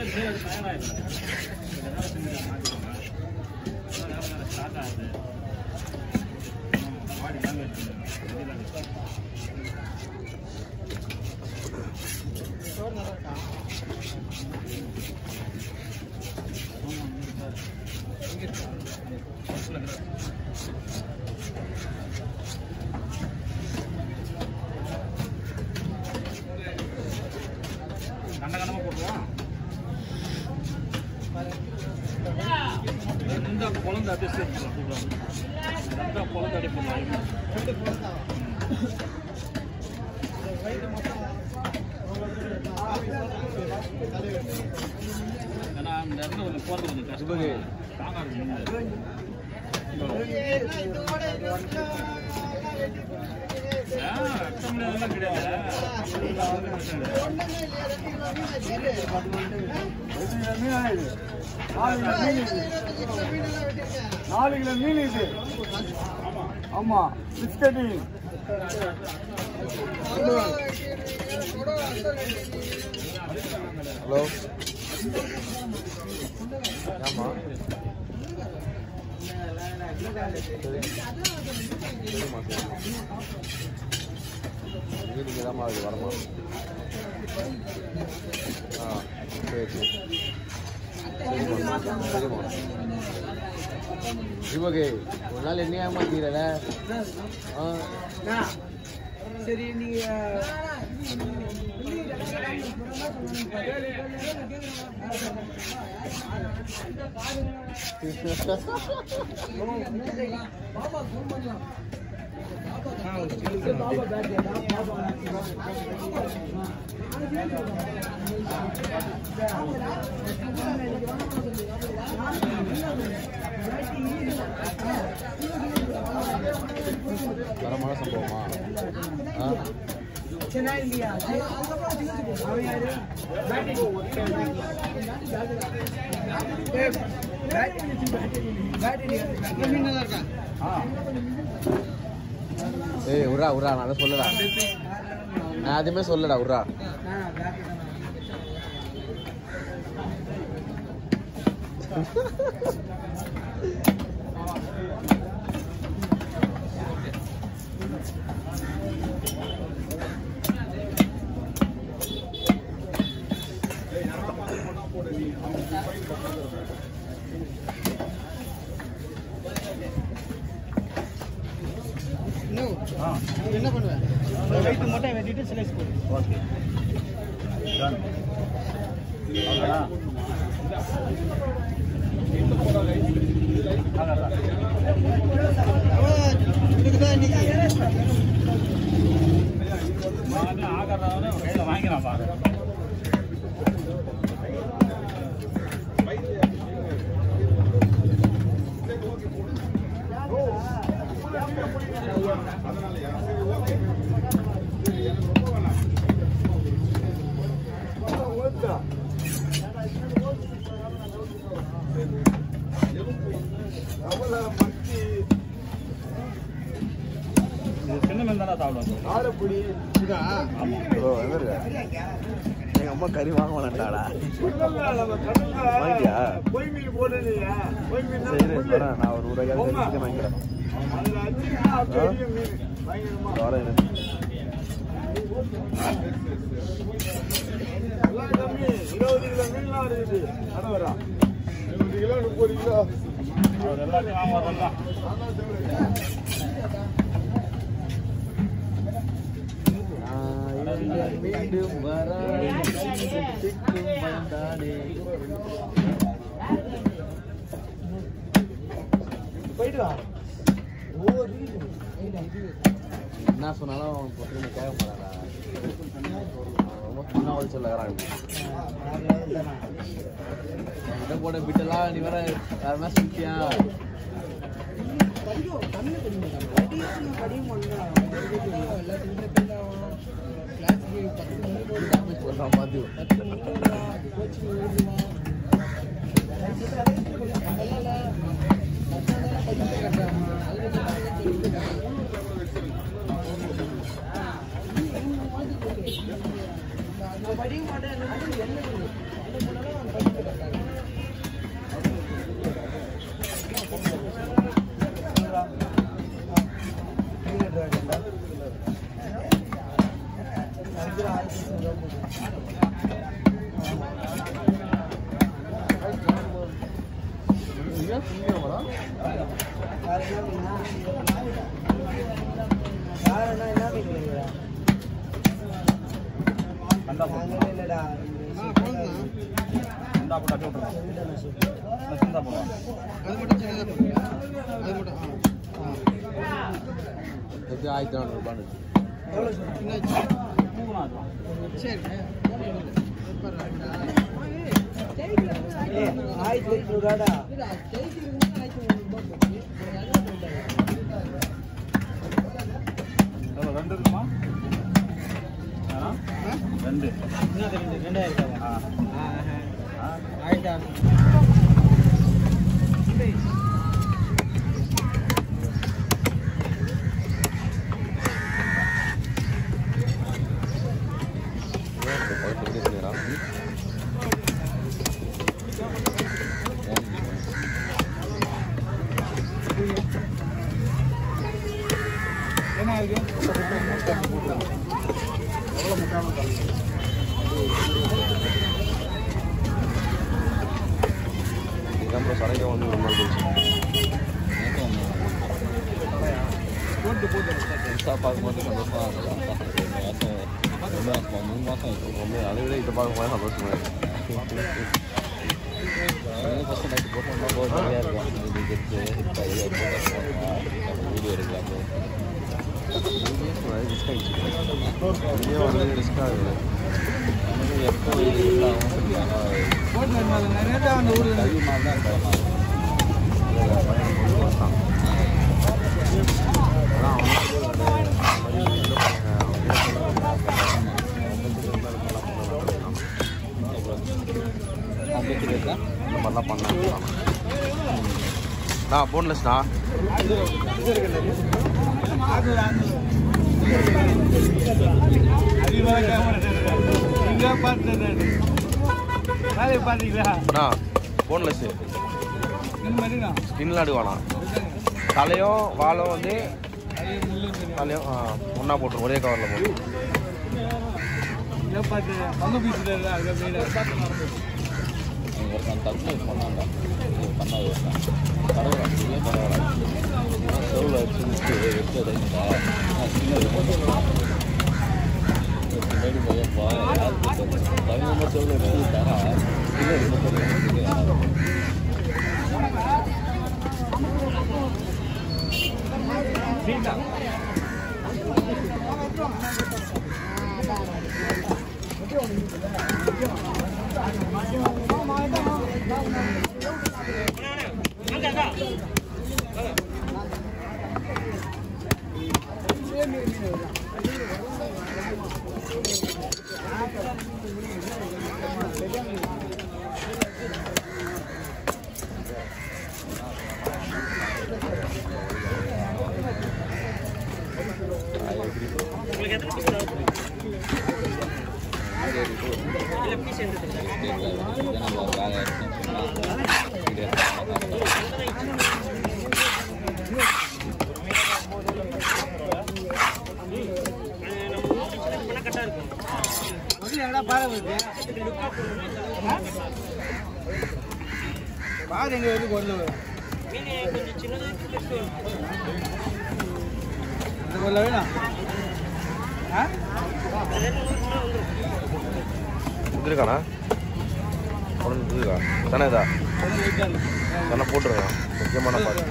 கண்ட கண்டமா போட்டுருவான் எந்த குழந்தை அப்படியே சேர்த்துக்கலாம் சொல்றாங்க எந்த குழந்தை அப்படியே போடலாம் ஏன்னா அந்த இடத்துல கொஞ்சம் போறது கொஞ்சம் கஷ்டம் தாங்க இருக்கு எல்லாம் கிடையாது நாலு கிலோ மீன் இது ஆமா பிஸ்கட்டிங் ஹலோ ஆமா சரி சரிம்மா சரிம்மா வீட்டுக்கு தான்மா அது வரமா ஆ சரி சரி சரிம்மா சரிம்மா இவகை ஒரு நாள் என்ன ஏமாத்தீரல ஆ சரி நீங்க தரமான சம்பவமா ஆ ஏய் உரா உரா நான் அதை சொல்லடா நான் எதுவுமே சொல்லடா உரா என்ன பண்ணுவேன் வெயிட் மட்டும் வெட்டிட்டு ஸ்லைஸ் போடு ஓகே டன் அவ்வளோடா இதுக்குதான் இன்னைக்கு ஆகிறவன கையில் வாங்கிக்கிறான் பாரு இது சின்ன மீன் தானே சாப்பிடுவோம் ஆரப்புடி இதா ப்ரோ எங்க எங்க அம்மா கறி வாங்க வேணாண்டாடா வாங்கிட்டியா? பொய் மீன் போடுறியா பொய் மீன் சரி வரேன் நான் ஒரு ஒரு கிலோ சிக்கன் வாங்கிக்கிறேன் அதுல அடிச்சுன்னா பெரிய மீன் பயங்கரமா வரேன் இரு. எல்லாம் கம்மி இருபது கிலோ மீன்லாம் இருக்குது கடவரா இருபது கிலோ முப்பது கிலோ அவர் எல்லாத்தையும் வாங்குவார் தான் நான் மீண்டும் வர சிக்கும் வந்தானே போயிட்டு வா என்ன சொன்னாலும் அவன் பொண்ணு கேட்க மாட்டாடா அவன் ரொம்ப பொண்ணா வச்சு சொல்லுறான் இதை போட பிட்டெல்லாம் நீ வேற யாருமே சொல்லிட்டியா சொல்றான் பாத்து படிக்க மாட்டேன் சிந்தா போட்டு அப்படியே விட்டுருவோம் நான் சிந்தா போடுவோம் அது மட்டும் சின்னதாக போடுங்க அது மட்டும் ஆ ஆ எப்படி ஆயிரத்தி நானூறுபான்னு மூணாயிரம் சரி எவ்வளோ ரெண்டு இருக்குமா ஆ? ரெண்டு ரெண்டாயிரம் என்ன இருக்கு எவ்வளோ முட்டாமல் தரணும் இதுக்கப்புறம் சரக்கு வந்து ரொம்ப நாள் போச்சு போட்டு போட்டு பெருசாக பார்க்கும்போது சந்தோஷமாக இருந்தது ரெண்டு மாதம் மூணு மாதம் இருக்கும் ரொம்ப அதை விட இதை பார்க்கும்போது சந்தோஷமாக இருக்கு ஃபஸ்ட்டு நைட்டு போட்டோம்னா போக நிறையா இருக்கும் இது கெட்டு இப்போ வீடியோ எடுக்கலாமே ரிஸ்க் ஆகிடுச்சு வீடியோ வந்து ரிஸ்க் ஆகுது எப்போ இது இல்லாமல் போட்டு நிறைய தான் அந்த ஊர் கல்வி மாதிரி தான் பயமா இருக்கு. இதுல பையன் கொண்டு வந்தான். அதான் அவன் வந்து அந்த மாதிரி இது பண்ணுங்க, அவங்க இது பண்ணுங்க, அவங்களுக்கு இருந்தா இது மாதிரிலாம் பண்ண மாட்டாங்க. இந்த மாதிரிலாம் பண்ணாங்க நான் போன்லெஸ்ண்ணா அதிகமாக கேமரா இங்கே பார்த்தேன் வேலையை பார்த்தீங்களா அண்ணா போன்லெஸ் இந்த மாதிரி தான் ஸ்கின்லாம் எடுவானா தலையும் வாலும் வந்து தலையும் ஒன்றா போட்டுரும் ஒரே கவரில் போட்டு இதை பார்த்து பங்கு பீச்சுல அங்கே போயிடு ஒருத்தன் தப்பு பண்ணாண்டா இது பண்ணாது ஒருத்தன் பரவாயில்ல இதுவே பரவாயில்ல செவில் வச்சு வச்சு எடுத்து அடைஞ்சா பின்னாடி போயப்பா தகுந்த செவில் எடுத்து தரா பின்னாடி பாரு எங்க வந்து கொண்டு இந்த கொள்ள வேணாம் ஆ வந்துருக்காண்ணா உடனே இருக்கா தானே இதா கொஞ்சம் வெயிட்டா இருக்கு. தானே போட்டுருக்கான் முக்கியமான பாட்டு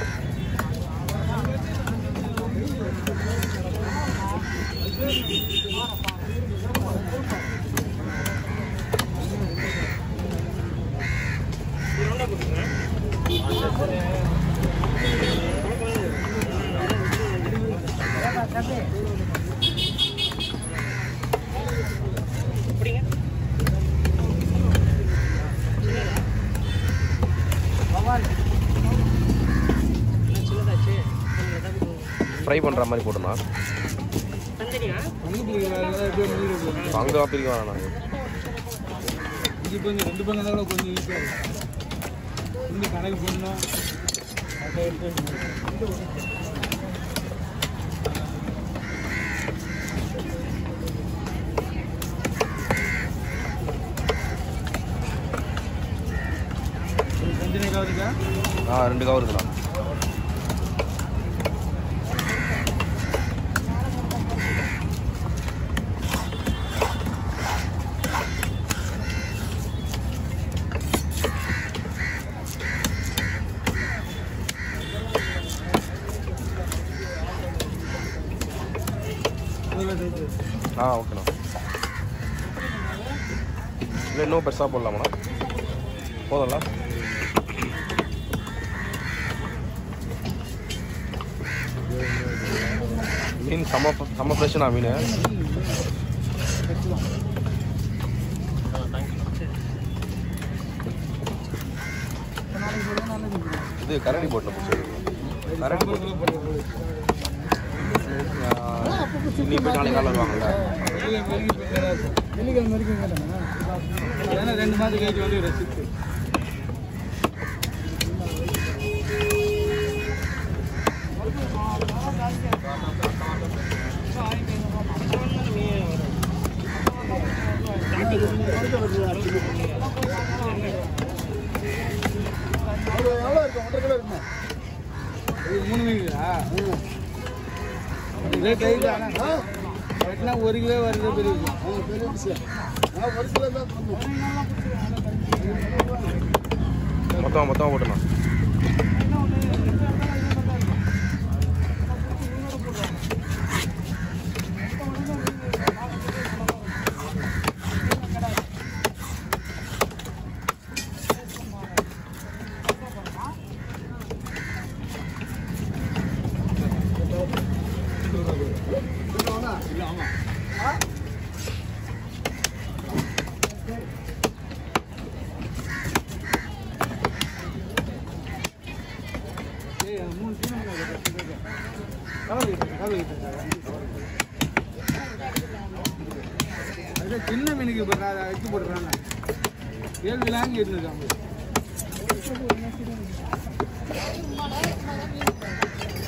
ஃப்ரை பண்ணுற மாதிரி போட்டுனா பங்கு பிடிக்க வேற ஏதாவது எப்படியோ முடிவு அங்கே பிரிக்க வேணாம் நாங்கள் இது கொஞ்சம் ரெண்டு பண்ணா கூட கொஞ்சம் ஈஸியாக இருக்கும் இன்னும் கணக்கு பண்ணணும் அதை எடுத்து ரெண்டு நேரம் இருக்கா ஆ ரெண்டு கவர் இருக்குண்ணா இன்னும் பெருசாக போடலாமாண்ணா போதும்ல மீன் செம்ம செம்ம ஃப்ரெஷ்ஷுண்ணா மீன் இது கரடி போட்டில் பிடிச்சி கரடி போட்டு இன்னைக்கு போய் நாளைக்கு காலையில் வருவாங்கல்ல வெள்ளிக்கிழமை வரைக்கும் கேட்டாங்க ஏன்னா ரெண்டு மாதம் கழிச்சு வந்து ரசித்து எவ்வளோ இருக்கும் ஒன்றரை கிலோ இருக்குமா இது மூணு மீனுங்களா ரேட் ஐட்டு ஆனால் வெட்டினா ஒரு கிலோ வருது பெரிய விஷயம். ஆ, பெரிய விஷயம் நான் ஒரு கிலோ தான் பண்ணுவேன் மொத்தமாக மொத்தமாக போட்டுண்ணா ஏய், அது மூணு மீன் கவலை இல்லை, கவலை இல்லை. அது சின்ன மீனுக்கு இப்போ நான் அதை வச்சு போட்டுறாங்க ஏழு லாங் இருந்திருக்காங்க